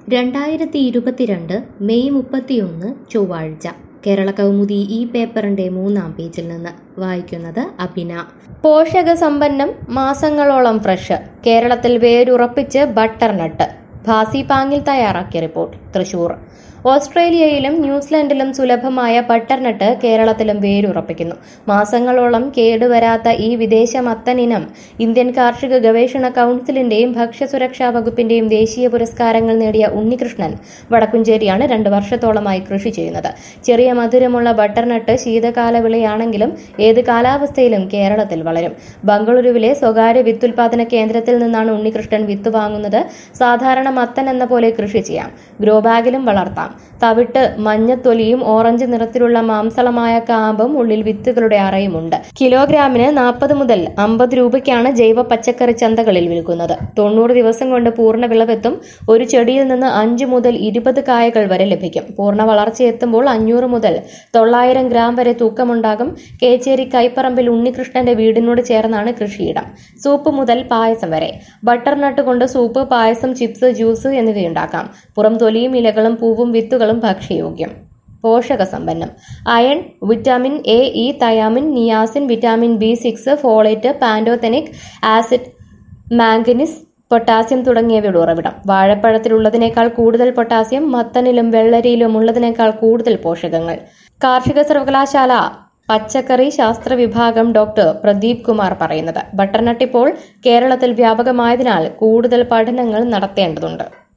രണ്ടായിരത്തി ഇരുപത്തിരണ്ട് മെയ് മുപ്പത്തിയൊന്ന് ചൊവ്വാഴ്ച കേരള കൗമുദി ഈ പേപ്പറിന്റെ മൂന്നാം പേജിൽ നിന്ന് വായിക്കുന്നത് അഭിന പോഷകസമ്പന്നം മാസങ്ങളോളം ഫ്രഷ് കേരളത്തിൽ വേരുറപ്പിച്ച് ബട്ടർനട്ട് ഭാസി പാങ്ങിൽ തയ്യാറാക്കിയ റിപ്പോർട്ട് തൃശൂർ ഓസ്ട്രേലിയയിലും ന്യൂസിലൻഡിലും സുലഭമായ ബട്ടർനട്ട് കേരളത്തിലും വേരുറപ്പിക്കുന്നു മാസങ്ങളോളം കേടുവരാത്ത ഈ വിദേശ മത്തനിനം ഇന്ത്യൻ കാർഷിക ഗവേഷണ കൗൺസിലിന്റെയും ഭക്ഷ്യസുരക്ഷാ വകുപ്പിന്റെയും ദേശീയ പുരസ്കാരങ്ങൾ നേടിയ ഉണ്ണികൃഷ്ണൻ വടക്കുംചേരിയാണ് രണ്ട് വർഷത്തോളമായി കൃഷി ചെയ്യുന്നത് ചെറിയ മധുരമുള്ള ബട്ടർനട്ട് ശീതകാല വിളയാണെങ്കിലും ഏത് കാലാവസ്ഥയിലും കേരളത്തിൽ വളരും ബംഗളൂരുവിലെ സ്വകാര്യ വിത്തുൽപാദന കേന്ദ്രത്തിൽ നിന്നാണ് ഉണ്ണികൃഷ്ണൻ വിത്ത് വാങ്ങുന്നത് സാധാരണ മത്തൻ എന്ന പോലെ കൃഷി ചെയ്യാം ഗ്രോ ബാഗിലും വളർത്താം തവിട്ട് മഞ്ഞത്തൊലിയും ഓറഞ്ച് നിറത്തിലുള്ള മാംസളമായ കാമ്പും ഉള്ളിൽ വിത്തുകളുടെ അറയുമുണ്ട് കിലോഗ്രാമിന് നാൽപ്പത് മുതൽ അമ്പത് രൂപയ്ക്കാണ് ജൈവ പച്ചക്കറി ചന്തകളിൽ വിൽക്കുന്നത് തൊണ്ണൂറ് ദിവസം കൊണ്ട് പൂർണ്ണ വിളവെത്തും ഒരു ചെടിയിൽ നിന്ന് അഞ്ച് മുതൽ ഇരുപത് കായകൾ വരെ ലഭിക്കും പൂർണ്ണ വളർച്ചയെത്തുമ്പോൾ അഞ്ഞൂറ് മുതൽ തൊള്ളായിരം ഗ്രാം വരെ തൂക്കമുണ്ടാകും കേച്ചേരി കൈപ്പറമ്പിൽ ഉണ്ണികൃഷ്ണന്റെ വീടിനോട് ചേർന്നാണ് കൃഷിയിടം സൂപ്പ് മുതൽ പായസം വരെ ബട്ടർനട്ട് കൊണ്ട് സൂപ്പ് പായസം ചിപ്സ് ജ്യൂസ് എന്നിവയുണ്ടാക്കാം പുറം തൊലിയും ഇലകളും പൂവും വിത്തുകളും ഭക്ഷ്യയോഗ്യം പോഷകസമ്പന്നം iron vitamin A E thiamine niacin vitamin B six folate pantothenic acid manganese potassium തുടങ്ങിയവയുടെ ഉറവിടം വാഴപ്പഴത്തിലുള്ളതിനേക്കാൾ കൂടുതൽ പൊട്ടാസ്യം മത്തനിലും വെള്ളരിയിലും ഉള്ളതിനേക്കാൾ കൂടുതൽ പോഷകങ്ങൾ കാർഷിക സർവകലാശാല പച്ചക്കറി ശാസ്ത്ര വിഭാഗം ഡോക്ടർ പ്രദീപ് കുമാർ പറയുന്നത് ബട്ടർനട്ട് ഇപ്പോൾ കേരളത്തിൽ വ്യാപകമായതിനാൽ കൂടുതൽ പഠനങ്ങൾ നടത്തേണ്ടതുണ്ട്